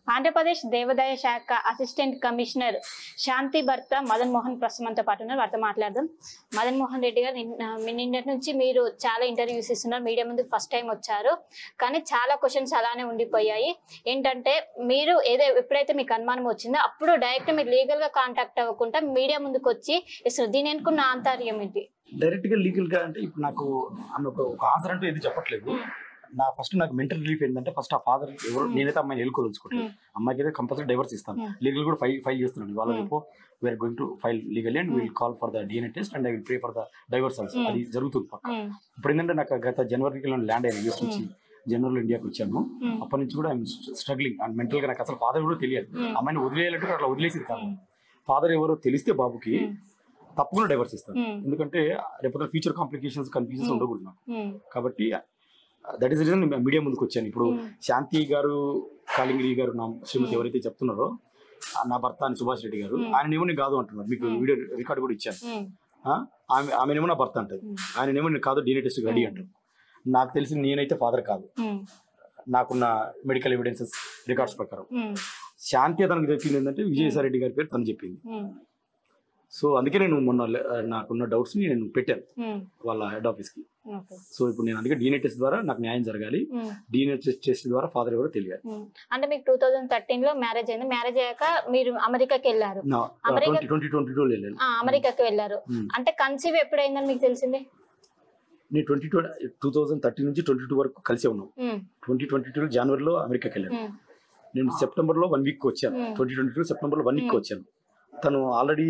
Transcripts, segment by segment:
ఆంధ్రప్రదేశ్ దేవాదాయ శాఖ assistant commissioner శాంతి భర్త మదన్ మోహన్ ప్రస్తుతంతో పాటు ఉన్నారు వారితో మాట్లాడదాం మదన్ మోహన్ రెడ్డి గారు నిన్న మీ నిన్నటి నుంచి మీరు చాలా ఇంటర్వ్యూస్ ఇస్తున్నారు మీడియా ముందు ఫస్ట్ టైం వచ్చారు కానీ చాలా క్వశ్చన్స్ అలానే ఉండిపోయాయి ఏంటంటే మీరు ఏదో ఎప్పుడైతే మీకు అనుమానం వచ్చిందో అప్పుడు డైరెక్ట్ మీరు లీగల్ గా కాంటాక్ట్ అవ్వకుండా మీడియా ముందుకు వచ్చి ఇస్తున్నారు దీని వెనుకున్న ఆంతర్యం ఏంటి డైరెక్ట్ గా లీగల్ గా అంటే ఇప్పుడు నాకు ఆమె ఒక ఒక ఆన్సర్ అంటూ ఏది చెప్పట్లేదు నా ఫస్ట్ నాకు మెంటల్ రిలీఫ్ ఏంటంటే ఫస్ట్ ఆ ఫాదర్ ఎవరు Hmm. నేనైతే అమ్మాయిని ఎలుకోదలుచుకోవట్లేదు అమ్మాయికి అయితే కంపల్సరీ డైవర్స్ ఇస్తాను Hmm. లీగల్ కూడా ఫైల్ ఫైల్ చేస్తున్నాను వాళ్ళ Hmm. రేపు we're going to file legal and will call for the DNA test and I will pray for the divorce also Hmm. అది జరుగుతుంది పక్క ఉమ్, ఇప్పుడు ఏంటంటే నాకు గత జనవరికి ల్యాండ్ అయిన యూఎస్ నుంచి జనవరిలో ఇండియాకి వచ్చాను ఉమ్, అప్పటి నుంచి కూడా ఐఎమ్ స్ట్రగ్లింగ్ అండ్ మెంటల్ గా నాకు అసలు ఫాదర్ కూడా తెలియదు Hmm. అమ్మాయిని వదిలేయాలంటే అట్లా వదిలేసేది కాదు Hmm. ఫాదర్ ఎవరో తెలిస్తే బాబుకి ఉమ్, తప్పకుండా డైవర్స్ ఇస్తాను ఉమ్, ఎందుకంటే రేపు ఫ్యూచర్ కాంప్లికేషన్స్ కన్ఫ్యూజన్స్ Hmm. ఉండకూడదు నాకు ఉమ్, కాబట్టి దట్ ఈస్ రీజన్ మీడియా ముందుకు వచ్చాను ఇప్పుడు ఉమ్, శాంతి గారు కాళింగిరి గారు నా శ్రీమతి Hmm. ఎవరైతే చెప్తున్నారో ఆ నా భర్త అని సుభాష్ రెడ్డి గారు Hmm. ఆయన ఏమో నేను కాదు అంటున్నారు మీకు Hmm. వీడియో రికార్డ్ కూడా ఇచ్చాను ఉమ్, ఆ? ఆమె ఆమెనేమో నా భర్త అంటది ఉమ్, ఆయన ఏమో నేను కాదు డీఎన్ఏ టెస్ట్ రెడీ Hmm. అంటారు నాకు తెలిసి నేనైతే ఫాదర్ కాదు ఉమ్, నాకున్న మెడికల్ ఎవిడెన్సెస్ రికార్డ్స్ ప్రకారం ఉమ్, శాంతి తనకు చెప్పింది ఏంటంటే విజయసాయి రెడ్డి గారి పేరు తను చెప్పింది ఉమ్, సో అందుకే నేను మొన్న లే- నాకున్న డౌట్స్ ని నేను పెట్టాను ఉమ్, వాళ్ళ హెడ్ ఆఫీస్ కి ఓకే. సో ఇప్పుడు నేను అందుకే డిఎన్ఏ టెస్ట్ ద్వారా నాకు న్యాయం జరగాలి ఉమ్, డిఎన్ఏ టెస్ట్ టెస్ట్ ద్వారా ఫాదర్ ఎవరో తెలియాలి ఉమ్. అంటే మీకు టూ థౌజండ్ థర్టీన్ లో మ్యారేజ్ అయింది మ్యారేజ్ అయ్యాక మీరు అమెరికాకి వెళ్ళారు నా America- twenty twenty twenty two వెళ్ళాను ఆ, అమెరికాకి వెళ్ళారు ఉమ్. అంటే కన్సీవ్ ఎప్పుడైందని మీకు తెలిసింది నేను twenty two two thousand thirty నుంచి ట్వంటీ టూ వరకు కలిసే ఉన్నాం ఉమ్, ట్వంటీ ట్వంటీ టూ జనవరిలో అమెరికాకి వెళ్ళాను ఉమ్, నేను సెప్టెంబర్లో వన్ వీక్ వచ్చాను Hmm. ట్వంటీ ట్వంటీ టూ సెప్టెంబర్లో వన్ వీక్ Hmm. వచ్చాను తను already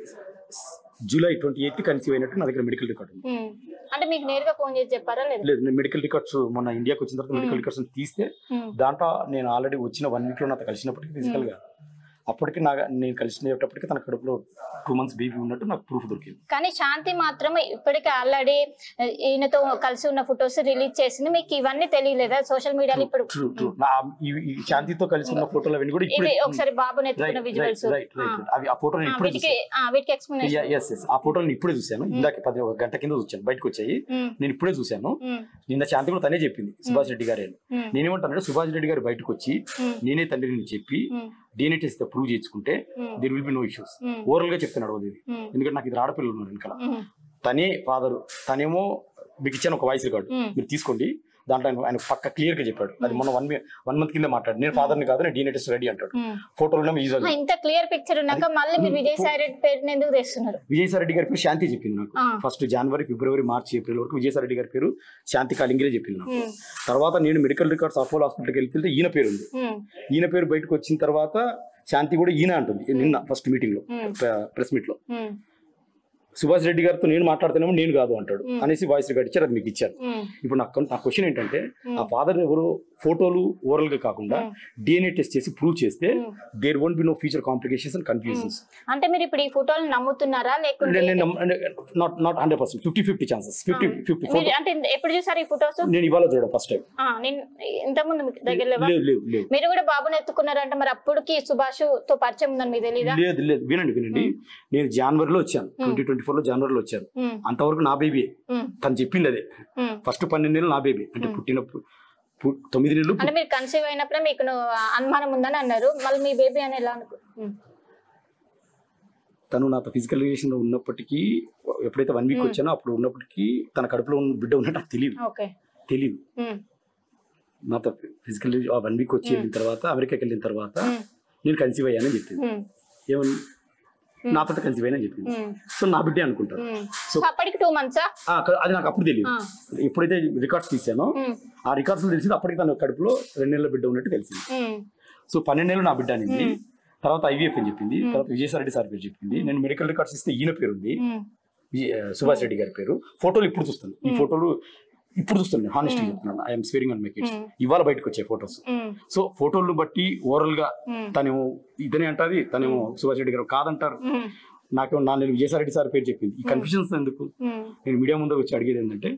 July twenty eighth conceive అయినట్టు నా దగ్గర మెడికల్ రికార్డ్ ఉంది ఉమ్. అంటే మీకు నేరుగా ఫోన్ చేసి చెప్పారా లేదా లేదు నేను మెడికల్ రికార్డ్స్ మొన్న ఇండియాకి వచ్చిన తర్వాత Hmm. మెడికల్ రికార్డ్స్ తీస్తే ఉమ్, దాంట్లో నేను ఆల్రెడీ వచ్చిన వన్ వీక్లో నాతో కలిసినప్పటికీ ఫిజికల్ గా అప్పటికి నా నేను కలిసినప్పటికీ తన కడుపులో టూ మంత్స్ బేబీ ఉన్నట్టు నాకు ప్రూఫ్ దొరికింది కానీ శాంతి మాత్రం ఇప్పటికే ఆల్రెడీ ఈయనతో కలిసి ఉన్న ఫొటోస్ రిలీజ్ చేసింది మీకు ఇవన్నీ తెలియలేదా సోషల్ మీడియాలో ఇప్పుడు ట్రూ ట్రూ నా ఈ- ఈ శాంతితో కలిసి ఉన్న ఫోటోలు అవన్నీ కూడా ఇవి ఇప్పుడే ఒకసారి బాబుని రైట్ ఎత్తుకున్న విజువల్స్ రైట్ రైట్ అవి ఆ ఫోటో నేను ఇప్పుడే వీటికి ఆ, వీటికి ఎక్స్ప్లెనేషన్ ఎస్ ఎస్ ఆ ఫోటోలు నేను ఇప్పుడే చూశాను ఇందాక పది ఒక గంట కింద చూశాను బయటకు వచ్చాయి నేను ఇప్పుడే చూశాను నిన్న శాంతి కూడా తనే చెప్పింది సుభాష్ రెడ్డి గారే అని. నేనేమంటానంటే సుభాష్ రెడ్డి గారు బయటకు వచ్చి నేనే తండ్రిని చెప్పి డిఎన్ఏ టెస్ట్ ప్రూవ్ చేసుకుంటే there will be no issues overall గా చెప్తున్నాడు అది ఇది. ఎందుకంటే నాకు ఇది ఆడపిల్లలు ఉన్నారు వెనకాల తనే ఫాదర్ తనేమో మీకు ఇచ్చాను ఒక వాయిస్ రికార్డు మీరు తీసుకోండి దాంట్లో ఆయన ఆయన పక్క క్లియర్ గా చెప్పాడు అది మొన్న వన్ వన్ మంత్ కింద మాట్లాడు నేను ఫాదర్ ని కాదు నేను డిఎన్ఏ టెస్ట్ రెడీ అంటాడు ఫోటోలో ఈజీ ఇంత క్లియర్ పిక్చర్ ఉన్నాక మళ్ళీ మీరు విజయసాయి రెడ్డి పేరుని ఎందుకు తెస్తున్నారు విజయసాయి రెడ్డి గారి పేరు శాంతి చెప్పింది నాకు ఆ. ఫస్ట్ జనవరి ఫిబ్రవరి మార్చి ఏప్రిల్ వరకు విజయసాయి రెడ్డి గారి పేరు శాంతి కాలింగిరే చెప్పింది నాకు ఉమ్, తర్వాత నేను మెడికల్ రికార్డ్స్ అపోలో హాస్పిటల్కి వెళ్తే ఈయన పేరు ఉంది ఉమ్, ఈయన పేరు బయటకు వచ్చిన తర్వాత శాంతి కూడా ఈయన అంటుంది నిన్న ఫస్ట్ మీటింగ్ లో ఉమ్, ప్రెస్ మీట్ లో ఉమ్, సుభాష్ రెడ్డి గారితో నేను మాట్లాడుతున్నాము నేను కాదు అంటాడు Hmm. అనేసి వాయిస్ రికార్డ్ ఇచ్చారు అది మీకు ఇచ్చారు ఉమ్, ఇప్పుడు నాకు నా క్వశ్చన్ ఏంటంటే Hmm. ఆ ఫాదర్ ఎవరు ఫోటోలు ఓరల్ గా కాకుండా Hmm. డిఎన్ఏ టెస్ట్ చేసి ప్రూవ్ చేస్తే Hmm. There won't be no future complications and confusions అంటే మీరు ఇప్పుడు ఈ ఫోటోలు నమ్ముతున్నారా లేకుంటే not not hundred percent fifty fifty chances fifty fifty మీరు అంటే ఎప్పుడు చూసారు ఈ ఫొటోస్ నేను ఇవాళ చూడడం ఫస్ట్ టైం నేను ఇంతకుముందు మీకు దగ్గర లేవా లేదు లేదు లేదు మీరు కూడా బాబుని ఎత్తుకున్నారంటే మరి అప్పుడుకి సుభాష్ తో పరిచయం ఉందని మీకు తెలీదా లేదు లేదు వినండి వినండి నేను జనవరిలో వచ్చాను ట్వంటీ ట్వంటీ ఫోర్ లో జనవరిలో వచ్చాను ఉమ్, అంతవరకు నా బేబీ ఉమ్, తను చెప్పింది అదే ఉమ్. ఫస్ట్ పన్నెండు నెలలు నా బేబీ అంటే పుట్టినప్పుడు పు- తొమ్మిది నెలలు అంటే మీరు కన్సీవ్ అయినప్పుడే మీకు నువ్వు అనుమానం ఉందని అన్నారు మళ్ళీ మీ బేబీ అని ఎలా అనుకో ఉమ్, తను నాతో ఫిజికల్ రిలేషన్ లో ఉన్నప్పటికీ ఎప్పుడైతే వన్ వీక్ Hmm. వచ్చానో అప్పుడు ఉన్నప్పటికీ తన కడుపులో ఉన్న బిడ్డ ఉన్నట్టు నాకు తెలియదు ఓకే తెలియదు ఉమ్, నాతో ఫిజికల్ వన్ వీక్ వచ్చి వెళ్ళిన తర్వాత అమెరికాకి వెళ్ళిన తర్వాత ఉమ్, నేను కన్సీవ్ అయ్యానని చెప్పింది ఉమ్, ఏమని Hmm. నాతో కన్సీవ్ అయ్యానని చెప్పింది ఉమ్, సో నా బిడ్డే అనుకుంటారు ఉమ్. So- సో అప్పటికి టూ మంత్సా ఆ, అది నాకు అప్పుడు తెలియదు ఎప్పుడైతే రికార్డ్స్ తీసానో ఆ రికార్డ్స్ తెలిసింది అప్పటికి తన కడుపులో రెండు నెలల బిడ్డ ఉన్నట్టు తెలిసింది సో పన్నెండు నెలలు నా బిడ్డ అనింది Hmm. తర్వాత ఐవీఎఫ్ అని చెప్పింది తర్వాత విజయసాయి రెడ్డి సార్ పేరు చెప్పింది నేను మెడికల్ రికార్డ్స్ ఇస్తే ఈయన పేరు ఉంది విజయ్- ఆ, సుభాష్ రెడ్డి గారి పేరు ఫోటోలు ఇప్పుడు చూస్తాను ఈ ఫోటోలు ఇప్పుడు చూస్తాను హానెస్ట్ చెప్తున్నాను I'm swearing on my kids Hmm. ఇవాళ బయటకు వచ్చాయి ఫోటోస్ సో ఫోటోలను బట్టి ఓవరాల్ గా తనేమో ఇతనే అంటది తనేమో సుభాష్ రెడ్డి గారు కాదంటారు నాకేమో నా నేను విజయసాయి రెడ్డి సార్ పేరు చెప్పింది ఈ కన్ఫ్యూజన్స్ ఎందుకు నేను మీడియా ముందు వచ్చి అడిగేది ఏంటంటే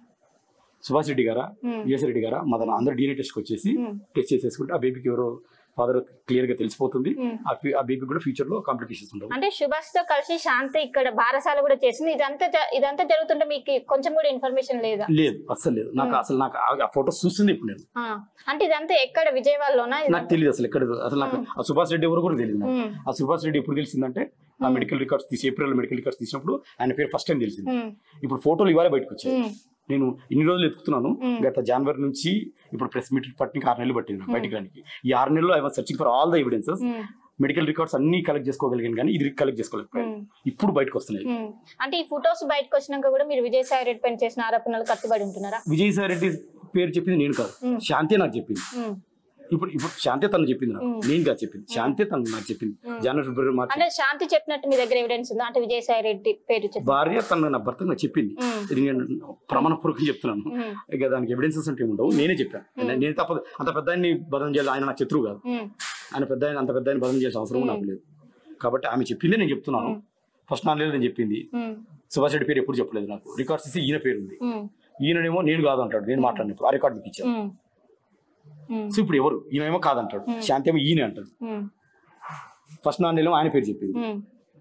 సుభాష్ రెడ్డి గారా విజయసాయి రెడ్డి గారా మా అందరూ డిఎన్ఏ టెస్ట్కి వచ్చేసి టెస్ట్ చేసేసుకుంటే ఆ బేబీకి ఎవరో ఫాదర్ క్లియర్ గా తెలిసిపోతుంది ఉమ్. ఆ ఫీ- ఆ బేబీ కూడా ఫ్యూచర్ లో కాంప్లికేషన్స్ ఉండవు అంటే సుభాష్ తో కలిసి శాంతి ఇక్కడ బారసాల కూడా చేసింది ఇదంతా జ- ఇదంతా జరుగుతుంటే మీకు కొంచెం కూడా ఇన్ఫర్మేషన్ లేదా లేదు అస్సలు లేదు నాకు అసలు నాకు ఆ- ఆ ఫోటోస్ చూస్తుంది ఇప్పుడు నేను ఆ, అంటే ఇదంతా ఎక్కడ విజయవాడలోనా ఇది- నాకు తెలియదు అసలు ఎక్కడ అసలు నాకు ఆ సుభాష్ రెడ్డి ఎవరు కూడా తెలియదు నాకు. ఉమ్, ఆ సుభాష్ రెడ్డి ఎప్పుడు తెలిసిందంటే ఆ మెడికల్ రికార్డ్స్ తీసి ఏప్రిల్ మెడికల్ రికార్డ్స్ తీసినప్పుడు ఆయన పేరు ఫస్ట్ టైం తెలిసింది ఉమ్, ఇప్పుడు ఫోటోలు ఇవాళ బయటకు వచ్చాయి ఉమ్, నేను ఇన్ని రోజులు ఎత్తుకుతున్నాను మ్మ్. గత జనవరి నుంచి ఇప్పుడు ప్రెస్ మీట్ పట్టిన ఆరు నెలలు పట్టింది నాకు బయటికి రానికి ఈ ఆరు నెలలు I was searching for all the evidences um, medical records అన్ని కలెక్ట్ చేసుకోగలిగాను కానీ ఇది కలెక్ట్ చేసుకోలేకపోయాను ఉమ్. ఇప్పుడు బయటకు వస్తున్నాయి ఉమ్. అంటే ఈ ఫొటోస్ బయటకు వచ్చినాక కూడా మీరు విజయసాయి రెడ్డి పైన చేసిన ఆరోపణలు కట్టుబడి ఉంటున్నారా విజయసాయి రెడ్డి పేరు చెప్పింది నేను కాదు మ్మ్. శాంతి నాకు చెప్పింది ఉమ్. ఇప్పుడు ఇప్పుడు శాంతి తను చెప్పింది నాకు మ్మ్. నేను కాదు చెప్పింది శాంతి తను నాకు చెప్పింది జనవరి ఫిబ్రవరి మార్చి అంటే శాంతి చెప్పినట్టు మీ దగ్గర ఎవిడెన్స్ ఉందా అంటే విజయసాయి రెడ్డి పేరు చెప్పి భార్య తన నా భర్త నాకు చెప్పింది మ్మ్. ఇది నేను ప్రమాణపూర్వకం చెప్తున్నాను ఉమ్, ఇక దానికి ఎవిడెన్సెస్ అంటే ఉండవు నేనే చెప్పాను నేను తప్ప అంత పెద్ద ఆయన్ని బదం చేయాలి ఆయన నాకు శత్రువు కాదు ఉమ్, ఆయన పెద్ద ఆయన అంత పెద్ద ఆయన బదం చేయాల్సిన అవసరం నాకు లేదు కాబట్టి ఆమె చెప్పిందే నేను చెప్తున్నాను ఫస్ట్ నాలుగు నేను చెప్పింది ఉమ్, సుభాష్ రెడ్డి పేరు ఎప్పుడు చెప్పలేదు నాకు రికార్డ్స్ ఇస్తే ఈయన పేరు ఉంది ఉమ్, ఈయనేమో నేను కాదు అంటాడు నేను మాట్లాడినప్పుడు ఆ రికార్డ్ మీకు ఇచ్చాను ఉమ్, ఉమ్, సో ఇప్పుడు ఎవరు ఈయనేమో కాదంటాడు శాంతి ఏమో ఈయనే అంటాడు ఉమ్, ఫస్ట్ నాలుగు ఆయన పేరు చెప్పింది ఉమ్,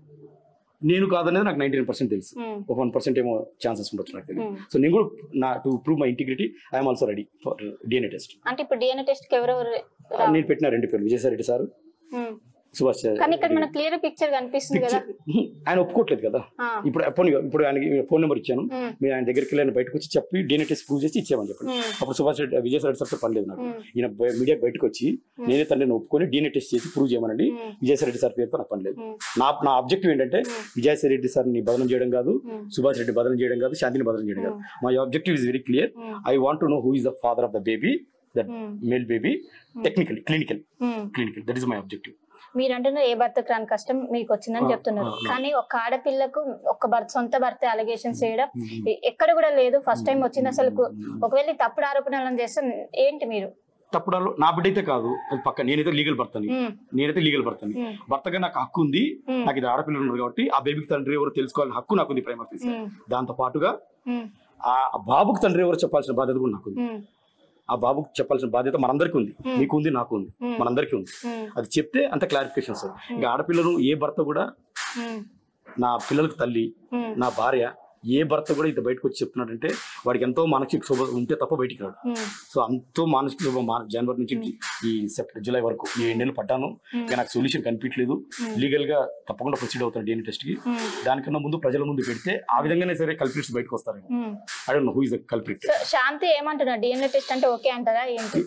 నేను కాదనేది నాకు నైన్టీ నైన్ పర్సెంట్ తెలుసు ఉమ్, ఒక వన్ పర్సెంట్ ఏమో ఛాన్సెస్ ఉండొచ్చు నాకు తెలియదు Hmm. సో నేను కూడా నా to prove my integrity I'm also ready for DNA test అంటే ఇప్పుడు డిఎన్ఏ టెస్ట్ కి ఎవరెవరు రా- నేను పెట్టిన రెండు పేర్లు విజయసాయి రెడ్డి సార్ ఉమ్. సుభాష్ కానీ ఇక్కడ మనకు క్లియర్ పిక్చర్ కనిపిస్తుంది కదా ఆయన ఒప్పుకోవట్లేదు కదా ఆ, ఇప్పుడు పోనీ ఇప్పుడు ఆయనకి ఫోన్ నెంబర్ ఇచ్చాను ఉమ్, మీరు ఆయన దగ్గరికి వెళ్ళి ఆయన బయటకు వచ్చి చెప్పి డిఎన్ఏ టెస్ట్ ప్రూవ్ చేసి ఇచ్చామని చెప్పండి ఉమ్, అప్పుడు సుభాష్ రెడ్డి విజయసాయి రెడ్డి సార్తో పనిలేదు నాకు ఉమ్, ఈయన మీడియా బయటకు వచ్చి నేనే తండ్రిని ఒప్పుకొని డిఎన్ఏ టెస్ట్ చేసి ప్రూవ్ చేయమనండి ఉమ్, విజయసాయి రెడ్డి సార్ పేరుతో నాకు పనిలేదు ఉమ్, నా నా ఆబ్జెక్టివ్ ఏంటంటే విజయసాయి రెడ్డి సార్ని బదనం చేయడం కాదు ఉమ్, సుభాష్ రెడ్డి బదనం చేయడం కాదు శాంతిని బదనం చేయడం కాదు my objective is very clear um, I want to know who is the father of the baby that um, male baby technical clinical um. Clinical that is my objective మీరు అంటున్నారు ఏ భర్తకు రాని కష్టం మీకు వచ్చిందని ఆ, చెప్తున్నారు ఆ, ఆ. కానీ ఒక ఆడపిల్లకు ఒక భర్త సొంత భర్త అలిగేషన్స్ చేయడం ఎ- ఎక్కడ కూడా లేదు ఫస్ట్ టైం వచ్చింది అసలు ఒకవేళ ఈ తప్పుడు ఆరోపణలను చేస్తే ఏంటి మీరు తప్పుడు నా బిడ్డ అయితే కాదు అది పక్క నేనైతే లీగల్ భర్తని ఉమ్, నేనైతే లీగల్ భర్తని ఉమ్, భర్తగా నాకు హక్కు ఉంది ఉమ్, నాకు ఇది ఆడపిల్లలు ఉన్నారు కాబట్టి ఆ బేబీకి తండ్రి ఎవరు తెలుసుకోవాలని హక్కు నాకు ఉంది ప్రైమ్ ఆఫీస్ ఉమ్, దాంతో పాటుగా ఉమ్, ఆ బాబుకు తండ్రి ఎవరు చెప్పాల్సిన బాధ్యత కూడా నాకు ఉంది ఉమ్, ఆ బాబుకు చెప్పాల్సిన బాధ్యత మనందరికీ ఉంది మీకు ఉంది నాకు ఉంది ఉమ్, మనందరికీ ఉంది ఉమ్, అది చెప్తే అంత క్లారిఫికేషన్ వస్తుంది ఇంకా ఆడపిల్లలు ఏ భర్త కూడా ఉమ్, నా పిల్లలకు తల్లి ఉమ్, నా భార్య ఏ భర్త కూడా ఇంత బయటకు వచ్చి చెప్తున్నాడంటే వాడికి ఎంతో మానసిక శుభ ఉంటే తప్ప బయటికి రాడు ఉమ్, సో అంతో మానసిక శుభ మా- జనవరి నుంచి ఈ సెప్టెంబర్ జూలై వరకు ఈ ఏడు నెలలు పడ్డాను ఇంకా నాకు సొల్యూషన్ కనిపించలేదు లీగల్ గా తప్పకుండా ప్రొసీడ్ అవుతాను డిఎన్ఏ టెస్ట్ కి ఉమ్, దానికన్నా ముందు ప్రజల ముందు పెడితే ఆ విధంగానే సరే కల్పిట్స్ బయటకు వస్తారు ఉమ్. I don't know who is the culprit so Shanti ఏమంటున్నారు డిఎన్ఏ టెస్ట్ అంటే ఓకే అంటారా ఏంటి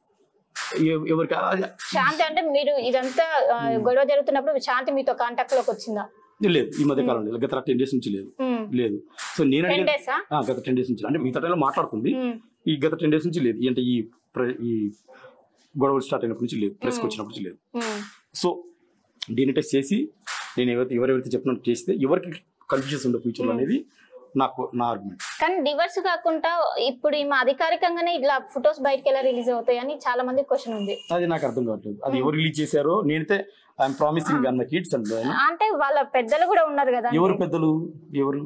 ఎవరికి అది- శాంతి అంటే మీరు ఇదంతా ఆ, గొడవ జరుగుతున్నప్పుడు శాంతి మీతో కాంటాక్ట్ లోకి వచ్చిందా లేదు ఈ మధ్య కాలంలో గత టెన్ డేస్ నుంచి లేదు ఉమ్, లేదు సో నేను టెన్ అడిగిన- డేసా ఆ, గత టెన్ డేస్ నుంచి అంటే మిగతా టైంలో మాట్లాడుతుంది ఉమ్, ఈ గత టెన్ డేస్ నుంచి లేదు అంటే ఈ ప్ర- ఈ గొడవలు స్టార్ట్ అయినప్పటి నుంచి లేదు ప్రెస్కి వచ్చినప్పటి నుంచి లేదు ఉమ్, సో దీని టెస్ట్ చేసి నేను ఎవరైతే ఎవరెవరైతే చెప్పినట్టు చేస్తే ఎవరికి కన్ఫ్యూజన్స్ ఉండవు ఫ్యూచర్లో అనేది నాకు నా ఆర్గ్యుమెంట్ కానీ డివర్స్ కాకుండా ఇప్పుడు ఈమె అధికారికంగానే ఇట్లా ఫొటోస్ బయటకి ఎలా రిలీజ్ అవుతాయని చాలా మంది క్వశ్చన్ ఉంది అది నాకు అర్థం కావట్లేదు అది ఎవరు రిలీజ్ చేశారో నేనైతే ఐఎమ్ ప్రామిసింగ్ అన్న కిడ్స్ అండ్ అంటే వాళ్ళ పెద్దలు కూడా ఉన్నారు కదా ఎవరు పెద్దలు ఎవరు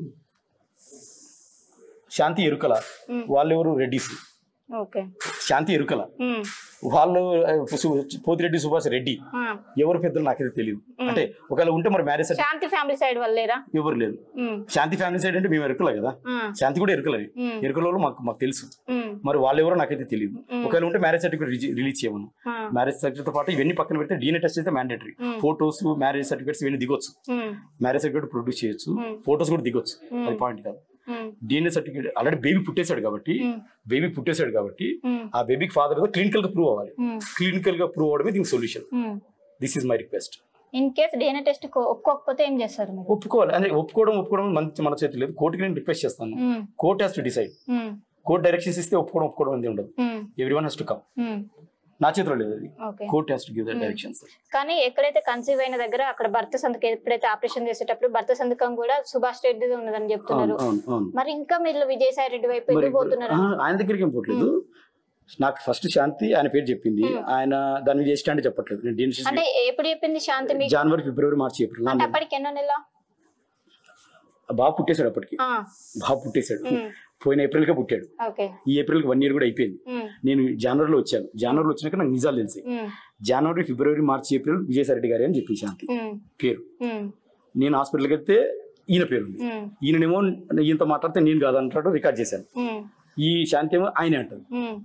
శాంతి ఎరుకల మ్మ్. వాళ్ళు ఎవరు రెడ్డిస్ ఓకే శాంతి ఎరుకల ఉమ్, వాళ్ళు ఆ, సు- పోతిరెడ్డి సుభాష్ రెడ్డి ఆ. ఎవరు పెద్దలు నాకైతే తెలియదు అంటే ఒకవేళ ఉంటే మరి మ్యారేజ్ శాంతి ఫ్యామిలీ సైడ్ వాళ్ళు లేరా ఎవరు లేదు ఉమ్, శాంతి ఫ్యామిలీ సైడ్ అంటే మేము ఎరుకలే కదా ఆ, శాంతి కూడా ఎరుకలే ఉమ్, ఎరుకల వాళ్ళు మాకు మాకు తెలుసు ఉమ్, మరి వాళ్ళు ఎవరో నాకైతే తెలియదు మ్మ్. ఒకవేళ ఉంటే మ్యారేజ్ సర్టిఫికేట్ రిలీజ్ చేయమను ఆ, మ్యారేజ్ సర్టిఫికేట్ తో పాటు ఇవన్నీ పక్కన పెడితే డిఎన్ఏ టెస్ట్ అయితే మ్యాండేటరీ మ్మ్. ఫోటోస్ మ్యారేజ్ సర్టిఫికేట్స్ ఇవన్నీ దిగొచ్చు ఉమ్, మ్యారేజ్ సర్టిఫికేట్ ప్రొడ్యూస్ చేయొచ్చు మ్మ్. ఫోటోస్ కూడా దిగొచ్చు మ్మ్. అది పాయింట్ కాదు ఉమ్, డిఎన్ఏ సర్టిఫికేట్ ఆల్రెడీ బేబీ పుట్టేశాడు కాబట్టి ఉమ్, బేబీ పుట్టేశాడు కాబట్టి ఉమ్, ఆ బేబీకి ఫాదర్ క్లినికల్ గా ప్రూవ్ అవ్వాలి ఉమ్, క్లినికల్ గా ప్రూవ్ అవడమే దీనికి సొల్యూషన్ ఉమ్. This is my request in case DNA test ఒప్పుకోకపోతే ఏం చేస్తారు మీరు ఒప్పుకోవాలి అంటే ఒప్పుకోవడం ఒప్పుకోవడం మంచి మన చేతి లేదు కోర్టుకి నేను రిక్వెస్ట్ చేస్తాను ఉమ్, కోర్ట్ హ్యాస్ టు డిసైడ్ ఉమ్, కోర్ట్ డైరెక్షన్స్ ఇస్తే ఒప్పుకోవడం ఒప్పుకోవడం అనేది ఉండదు ఉమ్, every one has to come ఉమ్, నా చేతిలో లేదు అది okay court has to give the directions కానీ ఎక్కడైతే కన్సీవ్ అయిన దగ్గర అక్కడ భర్త సంతకం ఎప్పుడైతే ఆపరేషన్ చేసేటప్పుడు భర్త సంతకం కూడా సుభాష్ రెడ్డి ఉన్నదని అవును చెప్తున్నారు అవును అవును మరి ఇంకా మీరు విజయసాయి రెడ్డి వైపు మరి ఎందుకు ఇప్పుడు- పోతున్నారు ఆ, ఆయన దగ్గరికి ఏం పోవట్లేదు నాకు ఫస్ట్ శాంతి ఆయన పేరు చెప్పింది ఆయన దాని మీద ఏ స్టాండ్ చెప్పట్లేదు నేను డిఎన్సీ అంటే ఎప్పుడు చెప్పింది శాంతి మీకు జనవరి ఫిబ్రవరి మార్చి ఏప్రిల్ అంటే అప్పటికి ఎన్నో నెల బాబు పుట్టేశాడు అప్పటికి ఆ, బాబు పుట్టేశాడు ఉమ్, పోయిన ఏప్రిల్కే పుట్టాడు ఓకే ఈ ఏప్రిల్కి వన్ ఇయర్ కూడా అయిపోయింది ఉమ్, నేను జనవరిలో వచ్చాను జనవరిలో వచ్చినాక నాకు నిజాలు తెలిసి ఉమ్, జనవరి ఫిబ్రవరి మార్చి ఏప్రిల్ విజయసాయి రెడ్డి గారి అని చెప్పి శాంతి ఉమ్, పేరు ఉమ్, నేను హాస్పిటల్కి వెళ్తే ఈయన పేరు ఉంది ఉమ్, ఈయననేమో ఈయనతో మాట్లాడితే నేను కాదంటాడు రికార్డ్ చేశాను ఉమ్, ఈ శాంతి ఏమో ఆయనే అంటాడు ఉమ్,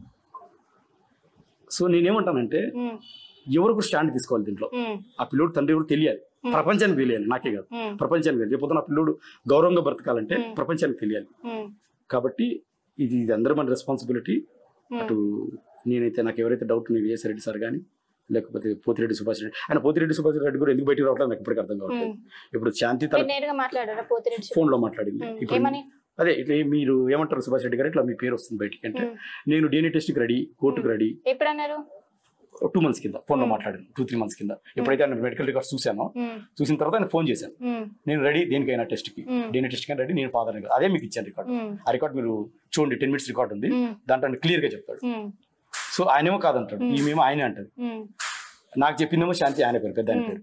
సో నేనేమంటానంటే ఉమ్, ఎవరు కూడా స్టాండ్ తీసుకోవాలి దీంట్లో ఉమ్, ఆ పిల్లోడు తండ్రి ఎవరు తెలియాలి ప్రపంచానికి తెలియాలి నాకే కాదు ఉమ్, ప్రపంచానికి తెలియాలి రేపు ఆ పిల్లోడు గౌరవంగా బ్రతకాలంటే Hmm. ప్రపంచానికి తెలియాలి ఉమ్, కాబట్టి ఇది ఇది అందరూ మన రెస్పాన్సిబిలిటీ ఉమ్, అటు నేనైతే నాకు ఎవరైతే డౌట్ ఉన్నాయి విజయసాయి రెడ్డి సార్ కానీ లేకపోతే పోతిరెడ్డి సుభాష్ రెడ్డి ఆయన పోతిరెడ్డి సుభాష్ రెడ్డి కూడా ఎందుకు బయటికి రావట్లేదు నాకు ఇప్పటికీ అర్థం కావట్లేదు ఉమ్. ఇప్పుడు శాంతి తన మీరు నేరుగా మాట్లాడారా పోతిరెడ్డి ఫోన్ లో మాట్లాడింది ఉమ్, ఇప్పుడు ఏమని అదే ఇట్లా మీరు ఏమంటారు సుభాష్ రెడ్డి గారు ఇట్లా మీ పేరు వస్తుంది బయటికి అంటే ఉమ్, నేను డిఎన్ఏ టెస్ట్కి రెడీ కోర్టుకు రెడీ ఎప్పుడు అన్నారు టూ మంత్స్ కింద ఫోన్ లో Hmm. మాట్లాడాను టూ త్రీ మంత్స్ కింద ఎప్పుడైతే ఆయన మెడికల్ రికార్డ్స్ చూసానో ఉమ్, చూసిన తర్వాత ఆయన ఫోన్ చేశాను ఉమ్, నేను రెడీ దేనికైనా టెస్ట్కి ఉమ్, డిఎన్ఏ టెస్ట్ కానీ రెడీ నేను ఫాదర్ అదే మీకు ఇచ్చాను రికార్డ్ ఉమ్, ఆ రికార్డ్ మీరు చూడండి టెన్ మినిట్స్ రికార్డ్ ఉంది ఉమ్, దాంట్లో క్లియర్ గా చెప్తాడు ఉమ్, సో ఆయనేమో కాదంటాడు Hmm. ఈమెమో ఆయనే అంటది ఉమ్, నాకు చెప్పిందేమో శాంతి ఆయన పేరు పెద్ద ఆయన Hmm. పేరు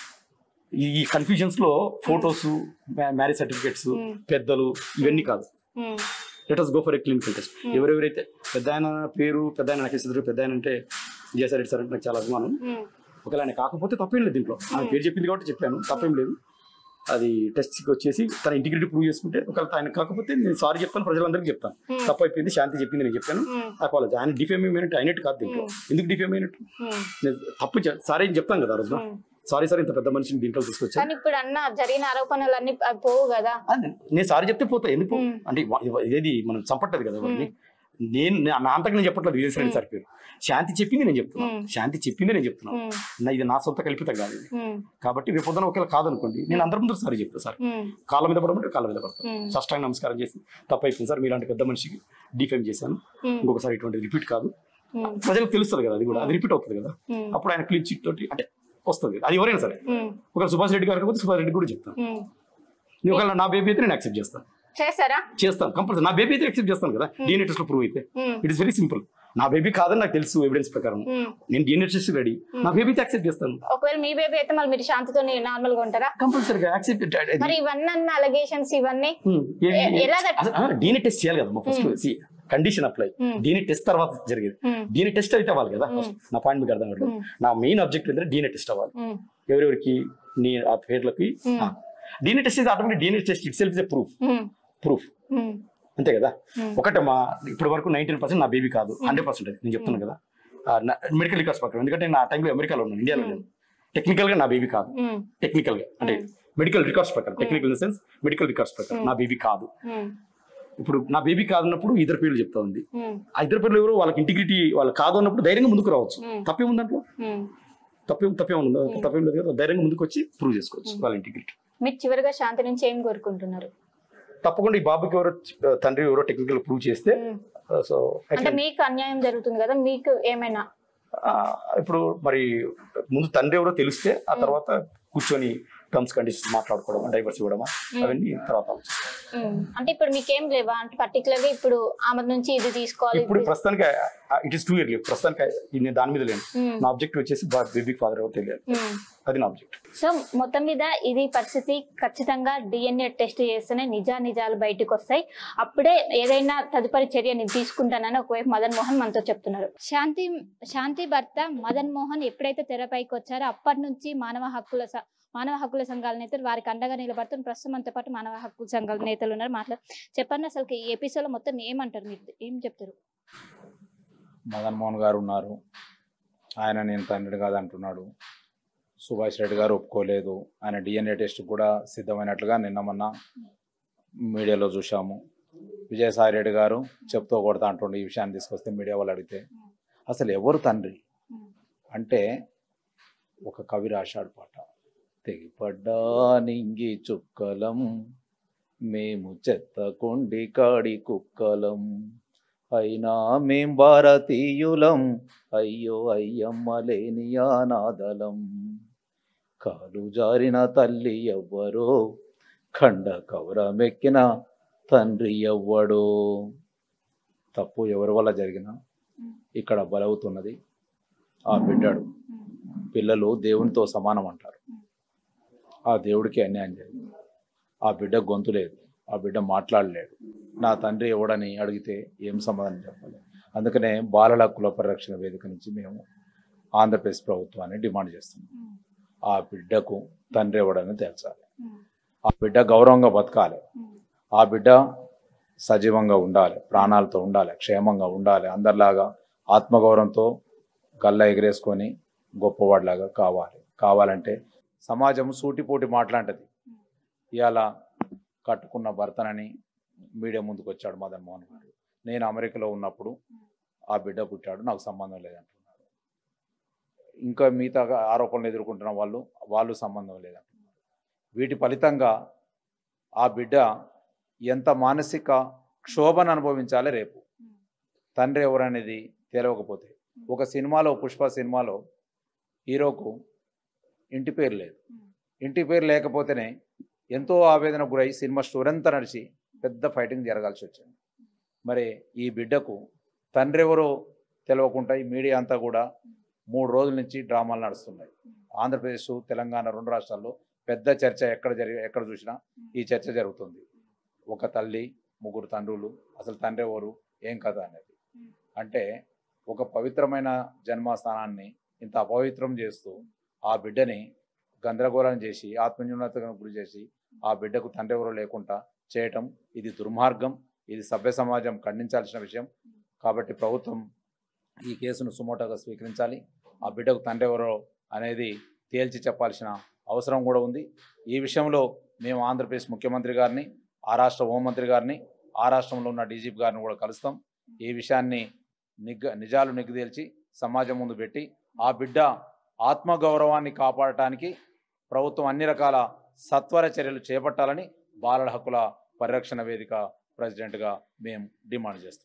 ఈ- ఈ కన్ఫ్యూజన్స్ లో ఫొటోస్ మ్యారేజ్ సర్టిఫికేట్స్ Hmm. పెద్దలు ఇవన్నీ కాదు ఉమ్, let us go for a clinical test Hmm. ఎవరెవరైతే పెద్ద ఆయన పేరు పెద్ద ఆయన నాకు ఇస్తారు పెద్ద ఆయన అంటే విజయసాయి రెడ్డి సార్ అంటే నాకు చాలా అభిమానం ఉమ్, ఒకవేళ ఆయన కాకపోతే తప్పేం లేదు దీంట్లో ఆయన పేరు చెప్పింది కాబట్టి చెప్పాను తప్పేం లేదు అది టెస్ట్కి వచ్చేసి తన ఇంటిగ్రిటీ ప్రూవ్ చేసుకుంటే ఒకవేళ ఆయన కాకపోతే నేను సారీ చెప్తాను ప్రజలందరికీ చెప్తాను Hmm. తప్పు అయిపోయింది శాంతి చెప్పింది నేను చెప్పాను ఉమ్, అపాలజీ ఆయన డిఫేమ్ అయినట్టు అయినట్టు కాదు దీంట్లో ఎందుకు డిఫేమ్ అయినట్టు ఉమ్, నేను తప్పు చే- సారీ అని చెప్తాను కదా ఆ రోజున ఉమ్. సారీ సార్ ఇంత పెద్ద మనిషిని దీంట్లో తీసుకొచ్చాను కానీ ఇప్పుడు అన్న జరిగిన ఆరోపణలు అన్ని పోవు కదా అది నేను సారీ చెప్తే పోతా ఎందుకు Hmm. అంటే ఇవ- ఇవ- ఇదేది మనం చంపట్టదు కదా ఎవరిని నేను నే- నా అంతకు నేను చెప్పట్లేదు విజయ్ రెడ్డి సార్ పేరు శాంతి చెప్పింది నేను చెప్తున్నాను Hmm. శాంతి చెప్పింది నేను చెప్తున్నాను ఉమ్, నా ఇది నా సొంత కల్పితం కాదు ఇది ఉమ్, కాబట్టి రేపు పొద్దున ఒకవేళ కాదనుకోండి నేను అందరి ముందు సారీ చెప్తాను సార్ ఉమ్, కాళ్ళ మీద పడమంటే కాళ్ళ మీద పడతాను ఉమ్, సాష్టాంగ నమస్కారం చేసి తప్పైపోయింది సార్ మీలాంటి పెద్ద మనిషికి డిఫేమ్ చేశాను ఉమ్, ఇంకొకసారి ఇటువంటి రిపీట్ కాదు ఉమ్, ప్రజలకు తెలుస్తుంది కదా అది కూడా అది రిపీట్ అవుతుంది కదా ఉమ్, అప్పుడు ఆయన క్లీన్ చిట్ తోటి అంటే వస్తుంది అది ఎవరైనా సరే ఉమ్, ఒకవేళ సుభాష్ రెడ్డి గారు కాకపోతే సుభాష్ రెడ్డి కూడా చెప్తాను ఉమ్. నేను ఒకవేళ నా బేబీ అయితే నేను యాక్సెప్ట్ చేస్తాను చేస్తారా చేస్తాను కంపల్సరీ నా బేబీ అయితే యాక్సెప్ట్ చేస్తాను కదా డిఎన్ఏ టెస్ట్ ప్రూవ్ అయితే ఉమ్, ఇట్ ఇస్ వెరీ సింపుల్ నా బేబీ కాదని నాకు తెలుసు ఎవిడెన్స్ ప్రకారం ఉమ్. నేను డిఎన్ఏ టెస్ట్ రెడీ నా బేబీ అయితే యాక్సెప్ట్ చేస్తాను ఒకవేళ మీ బేబీ అయితే మళ్ళీ మీరు శాంతితో నార్మల్ గా ఉంటారా కంపల్సరీగా యాక్సెప్ట్ మరి ఇవన్నీ అన్న అలిగేషన్స్ ఇవన్నీ ఎ- ఎలా తట్- డిఎన్ఏ టెస్ట్ చేయాలి కదా ఫస్ట్ సి condition apply Hmm. DNA test తర్వాత జరిగేది ఉమ్, డిఎన్ఏ టెస్ట్ అయితే అవ్వాలి కదా first. నా పాయింట్ మీకు అర్థం కావట్లేదు Hmm. నా మెయిన్ ఆబ్జెక్ట్ ఏంటంటే డిఎన్ఏ టెస్ట్ అవ్వాలి ఉమ్, ఎవరెవరికి నీ ఆ పేర్లకి Hmm. DNA test is automatic DNA test itself is proof um, proof ఉమ్, అంతే కదా Hmm. ఒకటమ్మా ఇప్పటి వరకు నైన్టీన్ పర్సెంట్ నా బేబీ కాదు హండ్రెడ్ పర్సెంట్ అది నేను చెప్తున్నాను కదా మెడికల్ రికార్డ్స్ ప్రకారం ఎందుకంటే నేను ఆ టైంలో అమెరికాలో ఉన్నాను ఇండియాలో లేదు టెక్నికల్ గా నా బేబీ కాదు ఉమ్, టెక్నికల్ గా అంటే మెడికల్ రికార్డ్స్ ప్రకారం technical in sense medical records ప్రకారం నా బేబీ కాదు ఉమ్, ఇప్పుడు నా బేబీ కాదన్నప్పుడు ఇద్దరు పేర్లు చెప్తా ఉంది ఉమ్, ఆ ఇద్దరు పేర్లు ఎవరు వాళ్ళకి ఇంటిగ్రిటీ వాళ్ళు కాదు అన్నప్పుడు ధైర్యంగా ముందుకు రావచ్చు Hmm. తప్పేం దాంట్లో ఉమ్. తప్పేం తప్పేం ఉంది తప్పేం లేదు కదా ధైర్యంగా ముందుకు వచ్చి ప్రూవ్ చేసుకోవచ్చు వాళ్ళ ఇంటిగ్రిటీ మీరు చివరిగా శాంతి నుంచి ఏం కోరుకుంటున్నారు తప్పకుండా ఈ బాబుకి ఎవరో ఆ, తండ్రి ఎవరో టెక్నికల్ ప్రూవ్ చేస్తే ఉమ్. సో అంటే మీకు అన్యాయం జరుగుతుంది కదా మీకు ఏమైనా ఇప్పుడు మరి ముందు తండ్రి ఎవరో తెలిస్తే ఆ తర్వాత కూర్చొని టర్మ్స్ కండిషన్స్ మాట్లాడుకోవడం డైవర్స్ ఇవ్వడమా అవన్నీ తర్వాత ఆలోచిస్తాం. ఉమ్, అంటే ఇప్పుడు మీకేం లేవా అంటే పర్టికులర్ గా ఇప్పుడు ఆమె నుంచి ఇది తీసుకోవాలి ఇప్పుడు ఇది- ప్రస్తుతానికి ఇట్ ఇస్ టూ ఇయర్లీ ప్రస్తుతానికి ఈ నేను దాని మీద లేను ఉమ్, నా ఆబ్జెక్ట్ వచ్చేసి బేబీకి ఫాదర్ ఎవరు తెలియాలి ఉమ్. అది నా ఆబ్జెక్ట్ సో మొత్తం మీద ఇది పరిస్థితి ఖచ్చితంగా డిఎన్ఏ టెస్ట్ చేస్తేనే నిజా నిజాలు బయటకు వస్తాయి అప్పుడే ఏదైనా తదుపరి చర్య నేను తీసుకుంటానని ఒకవైపు మదన్ మోహన్ మనతో చెప్తున్నారు శాంతి శాంతి భర్త మదన్ మోహన్ ఎప్పుడైతే తెరపైకి వచ్చారో అప్పటి నుంచి మానవ హక్కుల స- మానవ హక్కుల సంఘాల నేతలు వారికి అండగా నిలబడుతున్న ప్రస్తుతం మనతో పాటు మానవ హక్కుల సంఘాల నేతలు ఉన్నారు మాట్లాడు చెప్పండి అసలు ఈ ఎపిసోడ్ మొత్తం ఏమంటారు మీరు ఏం చెప్తారు మదన్ మోహన్ గారు ఉన్నారు ఆయన నేను తండ్రి కాదు అంటున్నాడు సుభాష్ రెడ్డి గారు ఒప్పుకోలేదు ఆయన డిఎన్ఏ టెస్ట్ కూడా సిద్ధమైనట్లుగా నిన్న మొన్న మీడియాలో చూసాము విజయసాయి రెడ్డి గారు చెప్తూ కొడతా అంటుండే ఈ విషయాన్ని తీసుకొస్తే మీడియా వాళ్ళు అడిగితే అసలు ఎవరు తండ్రి అంటే ఒక కవి రాశాడు పాట తెగిపడ్డా నింగి చుక్కలం మేము చెత్త కొండి కాడి కుక్కలం అయినా మేం భారతీయులం అయ్యో అయ్యమ్మ లేని అనాథలం కాలు జారిన తల్లి ఎవ్వరో ఖండ కవరమెక్కిన తండ్రి ఎవ్వడో తప్పు ఎవరి వల్ల జరిగినా ఇక్కడ బలవుతున్నది ఆ బిడ్డడు పిల్లలు దేవునితో సమానం అంటారు ఆ దేవుడికి అన్యాయం జరిగింది ఆ బిడ్డ గొంతు లేదు ఆ బిడ్డ మాట్లాడలేడు నా తండ్రి ఎవడని అడిగితే ఏం సమాధానం చెప్పాలి అందుకనే బాలల హక్కుల పరిరక్షణ వేదిక నుంచి మేము ఆంధ్రప్రదేశ్ ప్రభుత్వాన్ని డిమాండ్ చేస్తున్నాం ఆ బిడ్డకు తండ్రి ఎవడని తేల్చాలి ఆ బిడ్డ గౌరవంగా బతకాలి ఆ బిడ్డ సజీవంగా ఉండాలి ప్రాణాలతో ఉండాలి క్షేమంగా ఉండాలి అందరిలాగా ఆత్మగౌరవంతో గల్ల ఎగరేసుకొని గొప్పవాడిలాగా కావాలి కావాలంటే సమాజం సూటిపోటి మాట్లాంటది ఇవాళ కట్టుకున్న భర్తనని మీడియా ముందుకు వచ్చాడు మదన్ మోహన్ గారు నేను అమెరికాలో ఉన్నప్పుడు ఆ బిడ్డ పుట్టాడు నాకు సంబంధం లేదంటున్నాడు ఇంకా మిగతా ఆరోపణలు ఎదుర్కొంటున్న వాళ్ళు వాళ్ళు సంబంధం లేదంటున్నారు వీటి ఫలితంగా ఆ బిడ్డ ఎంత మానసిక క్షోభను అనుభవించాలి రేపు తండ్రి ఎవరనేది తెలియకపోతే ఒక సినిమాలో పుష్ప సినిమాలో హీరోకు ఇంటి పేరు లేదు ఇంటి పేరు లేకపోతేనే ఎంతో ఆవేదన గురై సినిమా స్టోరీ అంతా నడిచి పెద్ద ఫైటింగ్ జరగాల్సి వచ్చింది మరి ఈ బిడ్డకు తండ్రి ఎవరో తెలియకుండా ఈ మీడియా అంతా కూడా మూడు రోజుల నుంచి డ్రామాలు నడుస్తున్నాయి ఆంధ్రప్రదేశ్ తెలంగాణ రెండు రాష్ట్రాల్లో పెద్ద చర్చ ఎక్కడ జరిగి ఎక్కడ చూసినా ఈ చర్చ జరుగుతుంది ఒక తల్లి ముగ్గురు తండ్రులు అసలు తండ్రి ఎవరు ఏం కథ అనేది అంటే ఒక పవిత్రమైన జన్మస్థానాన్ని ఇంత అపవిత్రం చేస్తూ ఆ బిడ్డని గందరగోళం చేసి ఆత్మన్యూనతకు గురి చేసి ఆ బిడ్డకు తండ్రి ఎవరో లేకుండా చేయటం ఇది దుర్మార్గం ఇది సభ్య సమాజం ఖండించాల్సిన విషయం కాబట్టి ప్రభుత్వం ఈ కేసును సుమోటోగా స్వీకరించాలి ఆ బిడ్డకు తండ్రి ఎవరో అనేది తేల్చి చెప్పాల్సిన అవసరం కూడా ఉంది ఈ విషయంలో మేము ఆంధ్రప్రదేశ్ ముఖ్యమంత్రి గారిని ఆ రాష్ట్ర హోంమంత్రి గారిని ఆ రాష్ట్రంలో ఉన్న డీజీపీ గారిని కూడా కలుస్తాం ఈ విషయాన్ని నిగ్గ నిజాలు నిగ్గుదేల్చి సమాజం ముందు పెట్టి ఆ బిడ్డ ఆత్మగౌరవాన్ని కాపాడటానికి ప్రభుత్వం అన్ని రకాల సత్వర చర్యలు చేపట్టాలని బాలల హక్కుల పరిరక్షణ వేదిక ప్రెసిడెంట్గా మేము డిమాండ్ చేస్తాం